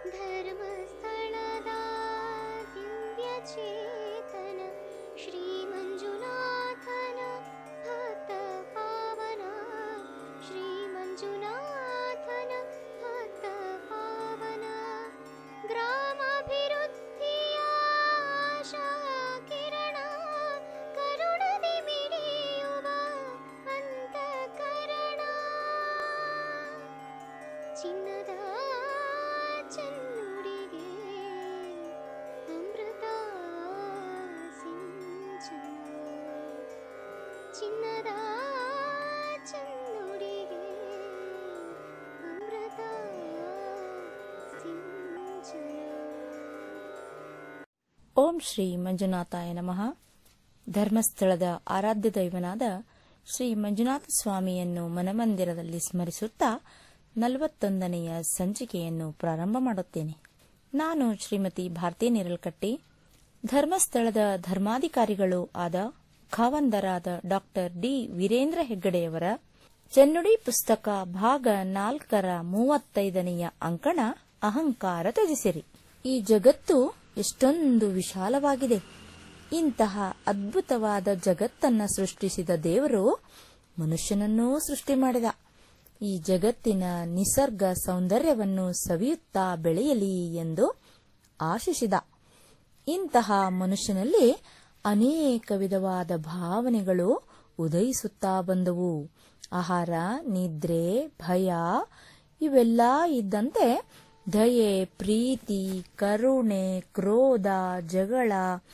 ಧರ್ಮಸ್ಥಳದ ದಿವ್ಯ ಚೇತನ ಶ್ರೀ ಮಂಜುನಾಥನ ಭಕ್ತ ಪಾವನ ಶ್ರೀ ಮಂಜುನಾಥನ ಭಕ್ತ ಪಾವನ ಗ್ರಾಮಾಭಿವೃದ್ಧಿಯ ಆಶಾ ಕಿರಣ ಕರುಣದಿ ಮಿಡಿಯುವ ಅಂತಃಕರಣ ಚಿನ್ನದ ಚೆನ್ನುಡಿಗೆ ಅಮೃತ ಸಿಂಚನ ಚಿನ್ನದ ಚೆನ್ನುಡಿಗೆ ಅಮೃತ ಸಿಂಚನ ಓಂ ಶ್ರೀ ಮಂಜುನಾಥಾಯ ನಮಃ ಧರ್ಮಸ್ಥಳದ ಆರಾಧ್ಯ ದೈವನಾದ ಶ್ರೀ ಮಂಜುನಾಥ ಸ್ವಾಮಿಯನ್ನು ಮನಮಂದಿರದಲ್ಲಿ ಸ್ಮರಿಸುತ್ತಾ ನಲವತ್ತೊಂದನೆಯ ಸಂಚಿಕೆಯನ್ನು ಪ್ರಾರಂಭ ಮಾಡುತ್ತೇನೆ ನಾನು ಶ್ರೀಮತಿ ಭಾರತಿ ನಿರಲ್ಕಟ್ಟಿ ಧರ್ಮಸ್ಥಳದ ಧರ್ಮಾಧಿಕಾರಿಗಳು ಆದ ಖಾವಂದರಾದ ಡಾಕ್ಟರ್ ಡಿ ವೀರೇಂದ್ರ ಹೆಗ್ಗಡೆಯವರ ಚೆನ್ನುಡಿ ಪುಸ್ತಕ ಭಾಗ ನಾಲ್ಕರ ಮೂವತ್ತೈದನೆಯ ಅಂಕಣ ಅಹಂಕಾರ ತ್ಯಜಿಸಿರಿ ಈ ಜಗತ್ತು ಎಷ್ಟೊಂದು ವಿಶಾಲವಾಗಿದೆ ಇಂತಹ ಅದ್ಭುತವಾದ ಜಗತ್ತನ್ನ ಸೃಷ್ಟಿಸಿದ ದೇವರು ಮನುಷ್ಯನನ್ನೂ ಸೃಷ್ಟಿ ಮಾಡಿದ ಈ ಜಗತ್ತಿನ ನಿಸರ್ಗ ಸೌಂದರ್ಯವನ್ನು ಸವಿಯುತ್ತಾ ಬೆಳೆಯಲಿ ಎಂದು ಆಶಿಸಿದ ಇಂತಹ ಮನುಷ್ಯನಲ್ಲಿ ಅನೇಕ ವಿಧವಾದ ಭಾವನೆಗಳು ಉದಯಿಸುತ್ತಾ ಬಂದವು ಆಹಾರ ನಿದ್ರೆ ಭಯ ಇವೆಲ್ಲ ಇದ್ದಂತೆ ದಯೆ ಪ್ರೀತಿ ಕರುಣೆ ಕ್ರೋಧ ಜಗಳ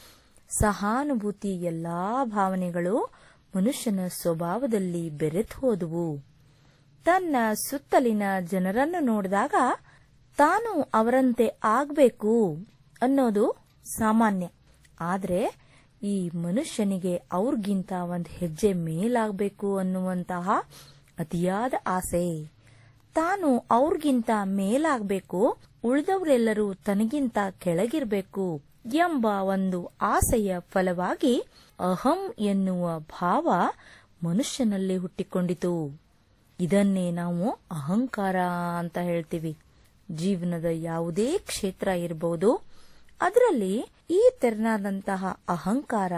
ಸಹಾನುಭೂತಿ ಎಲ್ಲಾ ಭಾವನೆಗಳು ಮನುಷ್ಯನ ಸ್ವಭಾವದಲ್ಲಿ ಬೆರೆತು ಹೋದುವು ತನ್ನ ಸುತ್ತಲಿನ ಜನರನ್ನು ನೋಡಿದಾಗ ತಾನು ಅವರಂತೆ ಆಗ್ಬೇಕು ಅನ್ನೋದು ಸಾಮಾನ್ಯ ಆದ್ರೆ ಈ ಮನುಷ್ಯನಿಗೆ ಅವ್ರಿಗಿಂತ ಒಂದು ಹೆಜ್ಜೆ ಮೇಲಾಗಬೇಕು ಅನ್ನುವಂತಹ ಅತಿಯಾದ ಆಸೆ ತಾನು ಅವ್ರಿಗಿಂತ ಮೇಲಾಗಬೇಕು ಉಳಿದವರೆಲ್ಲರೂ ತನಗಿಂತ ಕೆಳಗಿರ್ಬೇಕು ಎಂಬ ಒಂದು ಆಸೆಯ ಫಲವಾಗಿ ಅಹಂ ಎನ್ನುವ ಭಾವ ಮನುಷ್ಯನಲ್ಲಿ ಹುಟ್ಟಿಕೊಂಡಿತು ಇದನ್ನೇ ನಾವು ಅಹಂಕಾರ ಅಂತ ಹೇಳ್ತೀವಿ ಜೀವನದ ಯಾವುದೇ ಕ್ಷೇತ್ರ ಇರಬಹುದು ಅದರಲ್ಲಿ ಈ ತೆರನಾದಂತಹ ಅಹಂಕಾರ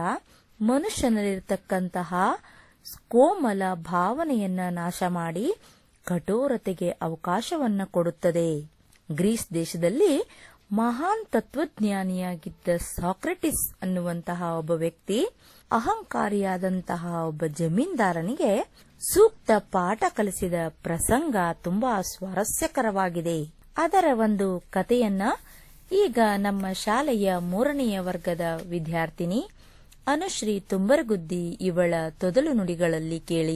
ಮನುಷ್ಯನಲ್ಲಿರತಕ್ಕಂತಹ ಕೋಮಲ ಭಾವನೆಯನ್ನ ನಾಶ ಮಾಡಿ ಕಠೋರತೆಗೆ ಅವಕಾಶವನ್ನ ಕೊಡುತ್ತದೆ ಗ್ರೀಸ್ ದೇಶದಲ್ಲಿ ಮಹಾನ್ ತತ್ವಜ್ಞಾನಿಯಾಗಿದ್ದ ಸಾಕ್ರೆಟಿಸ್ ಅನ್ನುವಂತಹ ಒಬ್ಬ ವ್ಯಕ್ತಿ ಅಹಂಕಾರಿಯಾದಂತಹ ಒಬ್ಬ ಜಮೀನ್ದಾರನಿಗೆ ಸೂಕ್ತ ಪಾಠ ಕಲಿಸಿದ ಪ್ರಸಂಗ ತುಂಬಾ ಸ್ವಾರಸ್ಯಕರವಾಗಿದೆ ಅದರ ಒಂದು ಕಥೆಯನ್ನ ಈಗ ನಮ್ಮ ಶಾಲೆಯ ಮೂರನೆಯ ವರ್ಗದ ವಿದ್ಯಾರ್ಥಿನಿ ಅನುಶ್ರೀ ತುಂಬರಗುದ್ದಿ ಇವಳ ತೊದಲು ನುಡಿಗಳಲ್ಲಿ ಕೇಳಿ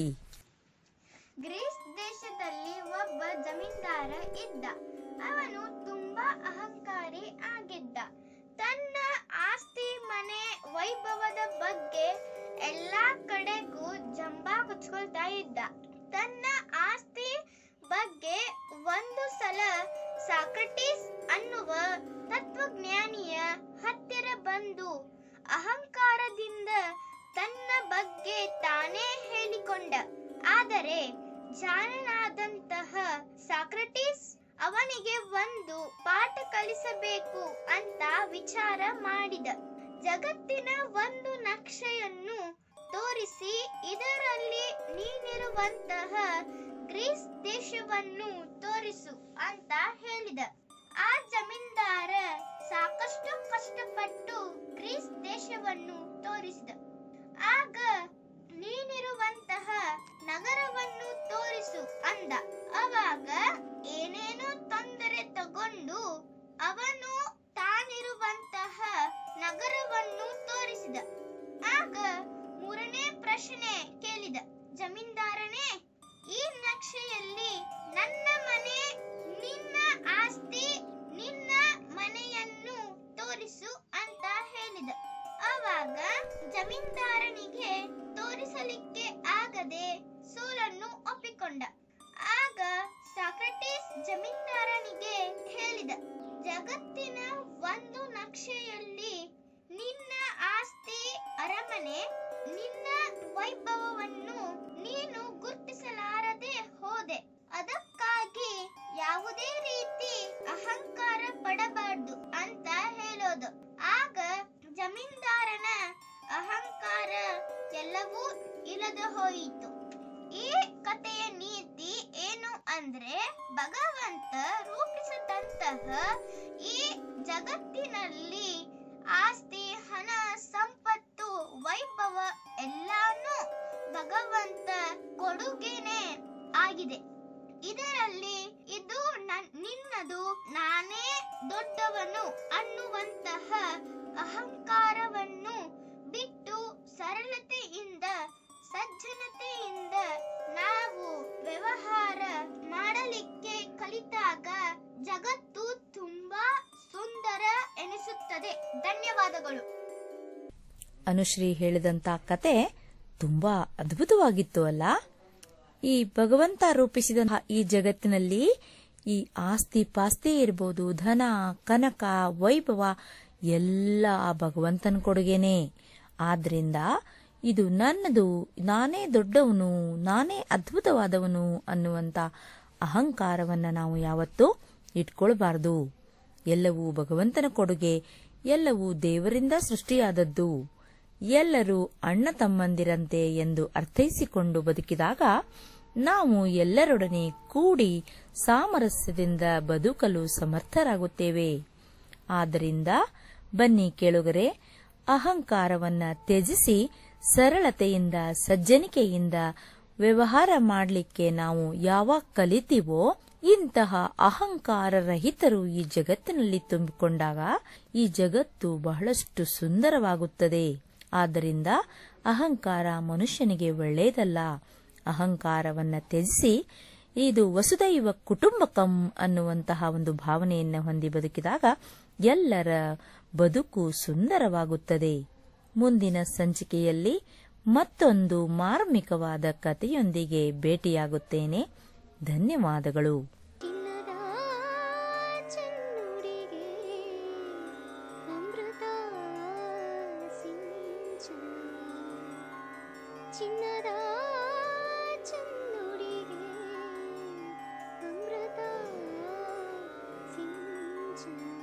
ಗ್ರೀಸ್ ದೇಶದಲ್ಲಿ ಒಬ್ಬ ಜಮೀನ್ದಾರ ಇದ್ದ ಅವನು ತುಂಬಾ ಅಹಂಕಾರಿ ಆಗಿದ್ದ ತನ್ನ ಆಸ್ತಿ ಮನೆ ವೈಭವದ ಬಗ್ಗೆ ಎಲ್ಲಾ ಕಡೆಗೂ ಜಂಬ ಕೊಚ್ಕೊಳ್ತಾ ಇದ್ದ ತನ್ನ ಆಸ್ತಿ ಬಗ್ಗೆ ಒಂದು ಸಲ ಸಾಕ್ರಟೀಸ್ ಅನ್ನುವ ತತ್ವಜ್ಞಾನಿಯ ಹತ್ತಿರ ಬಂದು ಅಹಂಕಾರದಿಂದ ತನ್ನ ಬಗ್ಗೆ ತಾನೇ ಹೇಳಿಕೊಂಡ ಆದರೆ ಜಾಣನಾದಂತಹ ಸಾಕ್ರಟೀಸ್ ಅವನಿಗೆ ಒಂದು ಪಾಠ ಕಲಿಸಬೇಕು ಅಂತ ವಿಚಾರ ಮಾಡಿದ ಜಗತ್ತಿನ ಒಂದು ನಕ್ಷೆಯನ್ನು ತೋರಿಸಿ ಇದರಲ್ಲಿ ನೀನಿರುವಂತಹ ಗ್ರೀಸ್ ದೇಶವನ್ನು ತೋರಿಸು ಅಂತ ಹೇಳಿದ ಆ ಜಮೀನ್ದಾರ ಸಾಕಷ್ಟು ಕಷ್ಟಪಟ್ಟು ಗ್ರೀಸ್ ದೇಶವನ್ನು ತೋರಿಸಿದ ಆಗ ನೀನಿರುವಂತಹ ನಗರವನ್ನು ತೋರಿಸು ಅಂದ ಅವಾಗ ಏನೇನೋ ತೊಂದರೆ ತಗೊಂಡು ಅವನು ತಾನಿರುವಂತಹ ನಗರವನ್ನು ತೋರಿಸಿದ ಆಗ ಮೂರನೇ ಪ್ರಶ್ನೆ ಕೇಳಿದ ಜಮೀನ್ದಾರನೇ ಈ ನಕ್ಷೆಯಲ್ಲಿ ನನ್ನ ಮನೆ ನಿನ್ನ ಆಸ್ತಿ ನಿನ್ನ ಮನೆಯನ್ನು ತೋರಿಸು ಅಂತ ಹೇಳಿದ ಆವಾಗ ಜಮೀನ್ದಾರನಿಗೆ ತೋರಿಸಲಿಕ್ಕೆ ಆಗದೆ ಸೋಲನ್ನು ಒಪ್ಪಿಕೊಂಡ ಆಗ ಸಾಕ್ರಟೀಸ್ ಜಮೀನ್ದಾರನಿಗೆ ಹೇಳಿದ ಜಗತ್ತಿನ ಒಂದು ನಕ್ಷೆಯಲ್ಲಿ ನಿನ್ನ ಆಸ್ತಿ ಅರಮನೆ ನಿನ್ನ ವೈಭವವನ್ನು ನೀನು ಗುರುತಿಸಲಾರದೆ ಹೋದೆ ಅದಕ್ಕಾಗಿ ಹಾಗಾಗಿ ಯಾವುದೇ ರೀತಿ ಅಹಂಕಾರ ಪಡಬಾರ್ದು ಅಂತ ಹೇಳೋದು ಆಗ ಜಮೀನ್ದಾರನ ಅಹಂಕಾರ ಎಲ್ಲವೂ ಇಲ್ಲದ ಹೋಯಿತು ಈ ಕಥೆಯ ನೀತಿ ಏನು ಅಂದ್ರೆ ಭಗವಂತ ರೂಪಿಸಿದಂತಹ ಈ ಜಗತ್ತಿನಲ್ಲಿ ಆಸ್ತಿ ಹಣ ಸಂಪತ್ತು ವೈಭವ ಎಲ್ಲಾನು ಭಗವಂತ ಕೊಡುಗೆನೆ ಆಗಿದೆ ಇದರಲ್ಲಿ ಇದು ನನ್- ನಿನ್ನದು ನಾನೇ ದೊಡ್ಡವನು ಅನ್ನುವಂತಹ ಅಹಂಕಾರವನ್ನು ಬಿಟ್ಟು ಸರಳತೆಯಿಂದ ಸಜ್ಜನತೆಯಿಂದ ನಾವು ವ್ಯವಹಾರ ಮಾಡಲಿಕ್ಕೆ ಕಲಿತಾಗ ಜಗತ್ತು ತುಂಬಾ ಸುಂದರ ಎನಿಸುತ್ತದೆ ಧನ್ಯವಾದಗಳು ಅನುಶ್ರೀ ಹೇಳಿದಂತ ಕತೆ ತುಂಬಾ ಅದ್ಭುತವಾಗಿತ್ತು ಅಲ್ಲ ಈ ಭಗವಂತ ರೂಪಿಸಿದ ಈ ಜಗತ್ತಿನಲ್ಲಿ ಈ ಆಸ್ತಿ ಪಾಸ್ತಿ ಇರ್ಬೋದು ಧನ ಕನಕ ವೈಭವ ಎಲ್ಲ ಆ ಭಗವಂತನ ಕೊಡುಗೆನೆ ಆದ್ರಿಂದ ಇದು ನನ್ನದು ನಾನೇ ದೊಡ್ಡವನು ನಾನೇ ಅದ್ಭುತವಾದವನು ಅನ್ನುವಂತ ಅಹಂಕಾರವನ್ನ ನಾವು ಯಾವತ್ತೂ ಇಟ್ಕೊಳ್ಬಾರ್ದು ಎಲ್ಲವೂ ಭಗವಂತನ ಕೊಡುಗೆ ಎಲ್ಲವೂ ದೇವರಿಂದ ಸೃಷ್ಟಿಯಾದದ್ದು ಎಲ್ಲರೂ ಅಣ್ಣ ತಮ್ಮಂದಿರಂತೆ ಎಂದು ಅರ್ಥೈಸಿಕೊಂಡು ಬದುಕಿದಾಗ ನಾವು ಎಲ್ಲರೊಡನೆ ಕೂಡಿ ಸಾಮರಸ್ಯದಿಂದ ಬದುಕಲು ಸಮರ್ಥರಾಗುತ್ತೇವೆ ಆದ್ದರಿಂದ ಬನ್ನಿ ಕೇಳುಗರೆ ಅಹಂಕಾರವನ್ನ ತ್ಯಜಿಸಿ ಸರಳತೆಯಿಂದ ಸಜ್ಜನಿಕೆಯಿಂದ ವ್ಯವಹಾರ ಮಾಡಲಿಕ್ಕೆ ನಾವು ಯಾವಾಗ ಕಲಿತೀವೋ ಇಂತಹ ಅಹಂಕಾರ ರಹಿತರು ಈ ಜಗತ್ತಿನಲ್ಲಿ ತುಂಬಿಕೊಂಡಾಗ ಈ ಜಗತ್ತು ಬಹಳಷ್ಟು ಸುಂದರವಾಗುತ್ತದೆ ಆದ್ದರಿಂದ ಅಹಂಕಾರ ಮನುಷ್ಯನಿಗೆ ಒಳ್ಳೆಯದಲ್ಲ ಅಹಂಕಾರವನ್ನ ತ್ಯಜಿಸಿ ಇದು ವಸುದೈವ ಕುಟುಂಬಕಂ ಅನ್ನುವಂತಹ ಒಂದು ಭಾವನೆಯನ್ನು ಹೊಂದಿ ಬದುಕಿದಾಗ ಎಲ್ಲರ ಬದುಕು ಸುಂದರವಾಗುತ್ತದೆ ಮುಂದಿನ ಸಂಚಿಕೆಯಲ್ಲಿ ಮತ್ತೊಂದು ಮಾರ್ಮಿಕವಾದ ಕಥೆಯೊಂದಿಗೆ ಭೇಟಿಯಾಗುತ್ತೇನೆ ಧನ್ಯವಾದಗಳು ಚಿನ್ನದ ಚೆನ್ನುಡಿಗೆ ಅಮೃತ ಸಿಂಚನ ಚಿನ್ನದ ಚೆನ್ನುಡಿಗೆ ಅಮೃತ ಸಿಂಚನ